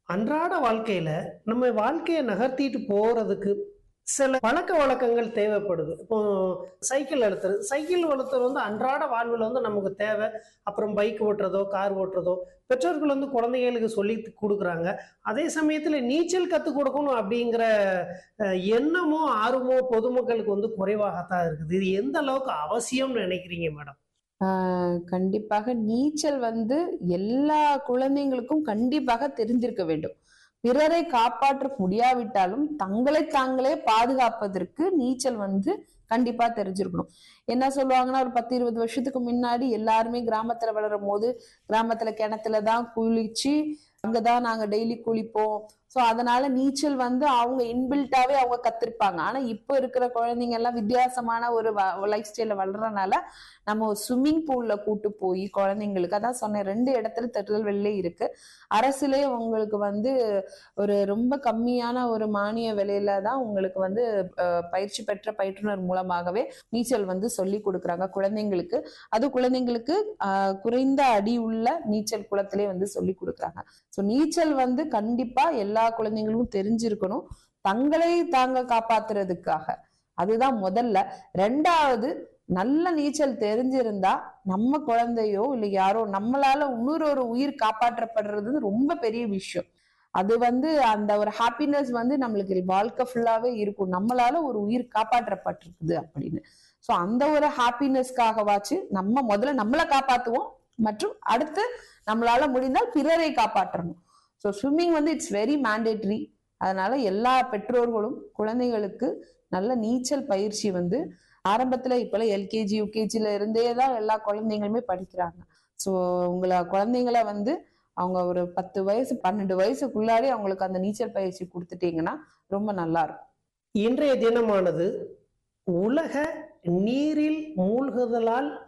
அன்றாட வாழ்க்கையில நம்ம வாழ்க்கையை நகர்த்திட்டு போறதுக்கு சில பழக்க வழக்கங்கள் தேவைப்படுது இப்போ சைக்கிள் அழுத்துறது சைக்கிள் வளர்த்துறது வந்து அன்றாட வாழ்வில் வந்து நமக்கு தேவை அப்புறம் பைக் ஓட்டுறதோ கார் ஓட்டுறதோ பெற்றோர்கள் வந்து குழந்தைகளுக்கு சொல்லி கொடுக்குறாங்க அதே சமயத்தில் நீச்சல் கற்றுக் கொடுக்கணும் அப்படிங்கிற அஹ், எண்ணமோ ஆர்வமோ பொதுமக்களுக்கு வந்து குறைவாகத்தான் இருக்குது இது எந்த அளவுக்கு அவசியம்னு நினைக்கிறீங்க மேடம் ஆஹ் கண்டிப்பாக நீச்சல் வந்து எல்லா குழந்தைங்களுக்கும் கண்டிப்பாக தெரிஞ்சிருக்க வேண்டும் பிறரை காப்பாற்ற முடியாவிட்டாலும் தங்களை தாங்களே பாதுகாப்பதற்கு நீச்சல் வந்து கண்டிப்பா தெரிஞ்சிருக்கணும் என்ன சொல்லுவாங்கன்னா ஒரு பத்து இருபது வருஷத்துக்கு முன்னாடி எல்லாருமே கிராமத்துல வளரும் போது கிராமத்துல கிணத்துல தான் குளிச்சு அங்கதான் நாங்க டெய்லி குளிப்போம் சோ அதனால நீச்சல் வந்து அவங்க இன்பில்ட்டாவே அவங்க கத்திருப்பாங்க ஆனா இப்போ இருக்கிற குழந்தைங்க எல்லாம் வித்தியாசமான ஒரு லைஃப் ஸ்டைல வளர்றதுனால நம்ம ஸ்விம்மிங் பூல்ல கூட்டு போய் குழந்தைங்களுக்கு அதான் சொன்னேன் ரெண்டு இடத்துல திருநெல்வேலியிலே இருக்கு அரசுலே உங்களுக்கு வந்து ஒரு ரொம்ப கம்மியான ஒரு மானிய விலையில தான் உங்களுக்கு வந்து அஹ், பயிற்சி பெற்ற பயிற்றுனர் மூலமாகவே நீச்சல் வந்து சொல்லி கொடுக்குறாங்க குழந்தைங்களுக்கு அது குழந்தைங்களுக்கு ஆஹ், குறைந்த அடி உள்ள நீச்சல் குளத்திலே வந்து சொல்லி கொடுக்குறாங்க ஸோ நீச்சல் வந்து கண்டிப்பா எல்லா குழந்தைங்களுக்கும் தெரிஞ்சிருக்கணும் தங்களை தாங்க காப்பாத்துறதுக்காக அதுதான் முதல்ல ரெண்டாவது நல்ல நீச்சல் தெரிஞ்சிருந்தா நம்ம குழந்தையோ இல்லை யாரோ நம்மளால இன்னொரு ஒரு உயிர் காப்பாற்றப்படுறது ரொம்ப பெரிய விஷயம் அது வந்து அந்த ஒரு ஹாப்பினஸ் வந்து நம்மளுக்கு வாழ்க்கை ஃபுல்லாவே இருக்கும் நம்மளால ஒரு உயிர் காப்பாற்றப்பட்டிருக்குது அப்படின்னு ஸோ அந்த ஒரு ஹாப்பினஸ்க்காகவாச்சு நம்ம முதல்ல நம்மளை காப்பாத்துவோம் மற்றும் அடுத்து நம்மளால முடிந்தால் பிறரை காப்பாற்றணும் ஸோ ஸ்விம்மிங் வந்து இட்ஸ் வெரி மேண்டேட்ரி அதனால எல்லா பெற்றோர்களும் குழந்தைகளுக்கு நல்ல நீச்சல் பயிற்சி வந்து ஆரம்பத்துல இப்பெல்லாம் எல்கேஜி யூகேஜில இருந்தே தான் எல்லா குழந்தைங்களுமே படிக்கிறாங்க ஸோ உங்களை குழந்தைங்கள வந்து அவங்க ஒரு பத்து வயசு பன்னெண்டு வயசுக்குள்ளாடி அவங்களுக்கு அந்த நீச்சல் பயிற்சி கொடுத்துட்டீங்கன்னா ரொம்ப நல்லா இருக்கும் இன்றைய தினமானது உலக நீரில் மூழ்குதலால்